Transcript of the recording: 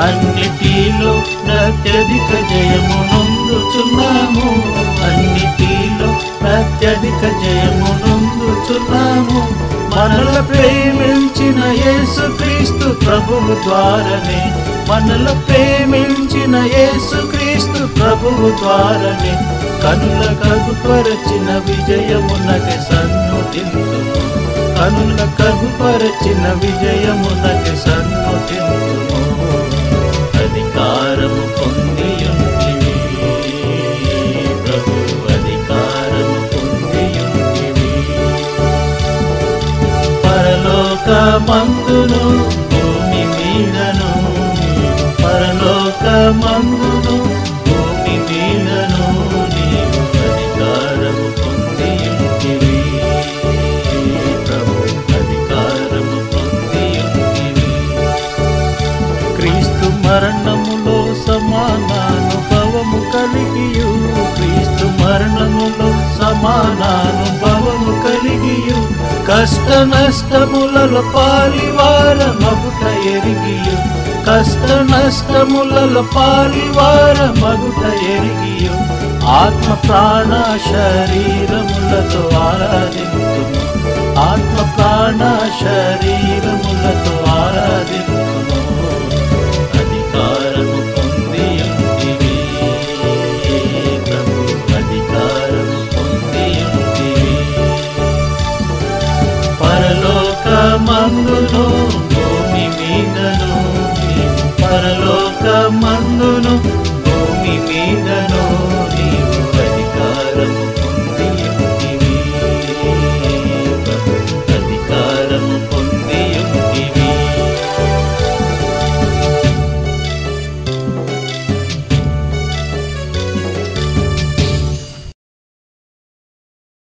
అన్నిటిలో అత్యధిక జయము నొందుచున్నాము అన్నిటిలో అత్యధిక జయము నొందుచున్నాము మనల ప్రేమించిన యేసుక్రీస్తు ప్రభువు ద్వారనే మనల ప్రేమించిన యేసుక్రీస్తు ప్రభువు ద్వారనే కనుల కగుపరచిన విజయమునకి సన్నుతింతుము కనుల కగుపరచిన విజయమునకి సన్నుతింతుము అధికారము పొందియుంటివి ప్రభు అధికారము పొందియుంటివి పరలోక మందును భూమి మీదను నీవు పరలోక మందును భూమి మీదను నీవు అధికారము పొందియుంటివి ప్రభు అధికారము పొందియుంటివి క్రీస్తు మరణములో సమానానుభవము కలిగియు క్రీస్తు మరణములో సమానానుభవము కలిగియు కష్ట నష్టములలో పాలివార మగుట ఎరిగియు కష్ట నష్టములలో పాలివార మగుట ఎరిగియు ఆత్మ ప్రాణ శరీరములతో ఆరాధింతుము ఆత్మ ప్రాణ శరీరములతో ఆరాధింతుము అధికారము పొందియుంటివి ప్రభు అధికారము పొందియుంటివి పరలోక మందును భూమి మీదను నీవు పరలోక